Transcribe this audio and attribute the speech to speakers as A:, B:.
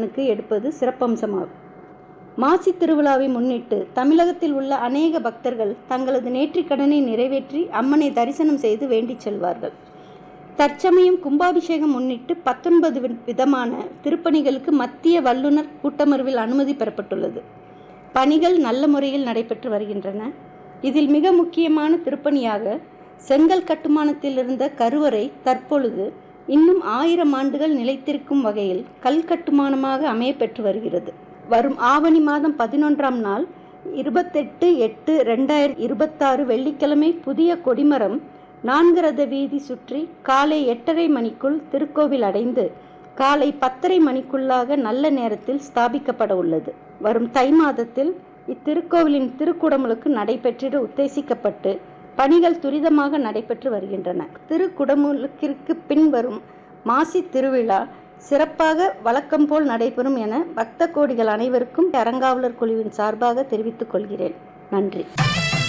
A: அம்மனுக்கு எடுப்பது சிறப்பம்சமாகும் மாசி திருவிழாவை முன்னிட்டு தமிழகத்தில் உள்ள அநேக பக்தர்கள் தங்களது நேற்றிக் கடனை நிறைவேற்றி அம்மனை தரிசனம் செய்து வேண்டிச் செல்வார்கள் தற்சமயம் கும்பாபிஷேகம் முன்னிட்டு பத்தொன்பது விதமான திருப்பணிகளுக்கு மத்திய வல்லுநர் கூட்டமர்வில் அனுமதி பெறப்பட்டுள்ளது பணிகள் நல்ல முறையில் நடைபெற்று வருகின்றன இதில் மிக முக்கியமான திருப்பணியாக செங்கல் கட்டுமானத்தில் இருந்த கருவறை தற்பொழுது இன்னும் ஆயிரம் ஆண்டுகள் நிலைத்திருக்கும் வகையில் கல் கட்டுமானமாக அமைய பெற்று வருகிறது வரும் ஆவணி மாதம் பதினொன்றாம் நாள் இருபத்தெட்டு எட்டு ரெண்டாயிரத்தி இருபத்தாறு வெள்ளிக்கிழமை புதிய கொடிமரம் நான்கு ரத வீதி சுற்றி காலை எட்டரை மணிக்குள் திருக்கோவில் அடைந்து காலை பத்தரை மணிக்குள்ளாக நல்ல நேரத்தில் ஸ்தாபிக்கப்பட உள்ளது வரும் தை மாதத்தில் இத்திருக்கோவிலின் திருக்குடமுழுக்கு நடைபெற்றிட உத்தேசிக்கப்பட்டு பணிகள் துரிதமாக நடைபெற்று வருகின்றன திருக்குடமுழுக்கிற்கு பின்வரும் மாசி திருவிழா சிறப்பாக வழக்கம் போல் நடைபெறும் என பக்த கோடிகள் அனைவருக்கும் அறங்காவலர் குழுவின் சார்பாக தெரிவித்துக் கொள்கிறேன் நன்றி